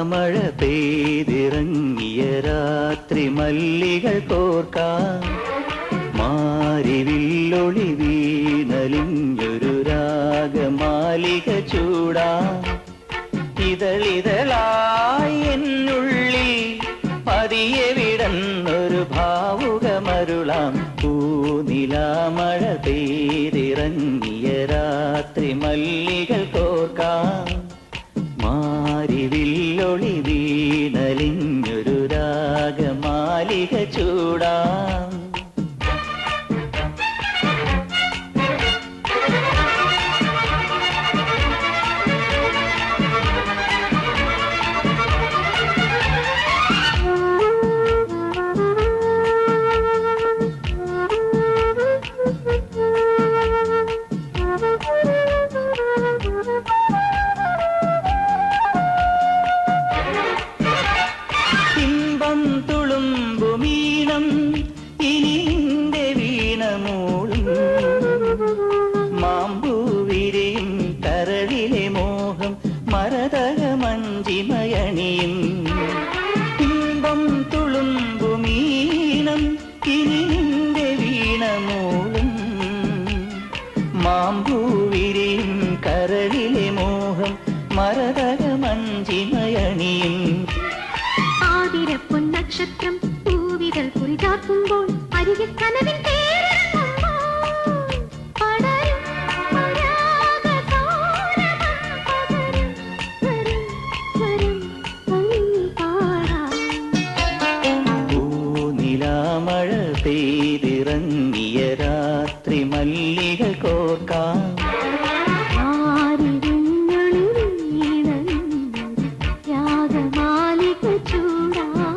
നിലാമഴ പെയ്തിറങ്ങിയ രാത്രി മല്ലികൾ കോർക്കാം മാരിവില്ലൊളി വീണലിഞ്ഞൊരു രാഗമാലിക ചൂടാ ഇതളിതളായി എന്നുള്ളിൽ പതിയെ വിടന്നൊരു ഭാവുകമരുളാം പൂനിലാമഴ പെയ്തിറങ്ങിയ രാത്രി മല്ലികൾ കോർക്കാം മാരിവില്ലൊളി വീണലിഞ്ഞൊരു രാഗമാലിക ചൂടാം ഇമ്പം തുളുമ്പുമീണം ഇനി നിന്റെ വീണമൂളും മാമ്പൂവിരിയും കരളിലെ മോഹം മരതക മഞ്ചിമയണിയും ഇമ്പം തുളുമ്പുമീണം ഇനി നിന്റെ വീണമൂളും മാമ്പൂവിരിയും കരളിലെ മോഹം മരതക മഞ്ചിമയണിയും ആതിരപ്പൊന്നക്ഷത്രം പൂവിതൾ കുറിചാർത്തുമ്പോൾ അരികെ കനവിൻ തേരിറങ്ങുമ്പോൾ പടരും പരാഗസാരമം പകരും വരും വരും ഭംഗി പാടാം പൂനിലാമഴ പെയ്തിറങ്ങിയ രാത്രി മല്ലികൾ കോർക്കാം യാഗമാലിക ചൂടാം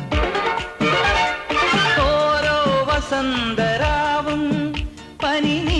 ഓരോ വസന്തരാവും പനി